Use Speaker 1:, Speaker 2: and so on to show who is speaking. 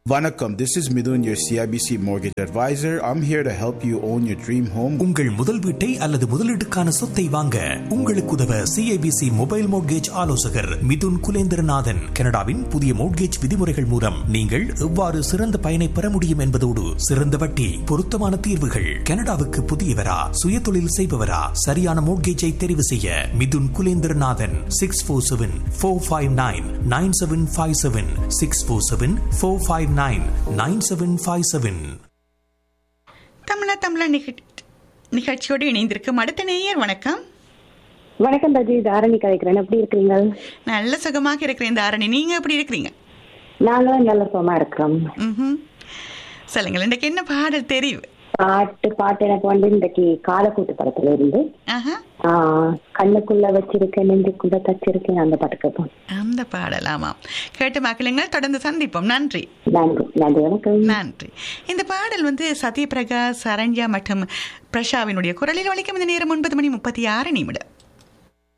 Speaker 1: Vanakkam, this is Midun, your CIBC mortgage advisor. I'm here to help you own your dream home.
Speaker 2: உங்கள் முதல் வீட்டை அல்லது முதலீட்டுக்கான சொத்தை வாங்க உங்களுக்கு உதவ சிஐபிசி மொபைல் மோட்கேஜ் ஆலோசகர் மிதுன் குலேந்திரநாதன் கனடாவின் புதிய மோட்கேஜ் விதிமுறைகள் மூலம் நீங்கள் எவ்வாறு சிறந்த பயனை பெற முடியும் என்பதோடு சிறந்த வட்டி பொருத்தமான தீர்வுகள் கனடாவுக்கு புதியவரா சுயதொழில் செய்பவரா சரியான மோட்கேஜை தெரிவு செய்ய Mithun Kulendranathan six four seven four five nine nine seven five seven six four seven four five nine nine seven five seven
Speaker 3: தமிழா தமிழா நிகழ் நிகழ்ச்சியோடு இணைந்திருக்கும் அடுத்த நேயர் வணக்கம்
Speaker 4: வணக்கம் ரஜி தாரணி கதைக்கிறேன் எப்படி இருக்கிறீங்க
Speaker 3: நல்ல சுகமாக இருக்கிறேன் தாரணி நீங்க எப்படி இருக்கிறீங்க
Speaker 4: நாங்களும் நல்ல சுகமா இருக்கிறோம்
Speaker 3: ம்ஹும். சொல்லுங்கள் இன்றைக்கு என்ன பாடல் தெரிவு
Speaker 4: பாட்டு பாட்டு எனக்கு வந்து இன்றைக்கு காலக்கூட்டு படத்துல இருந்து
Speaker 3: ஆஹா
Speaker 4: ஆஹ், கண்ணுக்குள்ள வச்சிருக்கேன் நெஞ்சுக்குள்ள தச்சிருக்கேன் அந்த பாட்டு கேட்போம்
Speaker 3: அந்த பாடல் ஆமாம் கேட்டு மக்களுங்கள் தொடர்ந்து சந்திப்போம் நன்றி
Speaker 4: நன்றி நன்றி வணக்கம்
Speaker 3: நன்றி இந்த பாடல் வந்து சத்யபிரகாஷ் சரண்யா மற்றும் பிரஷாவினுடைய குரலில் ஒலிக்கும் இந்த நேரம் ஒன்பது மணி முப்பத்தி ஆறு நிமிடம்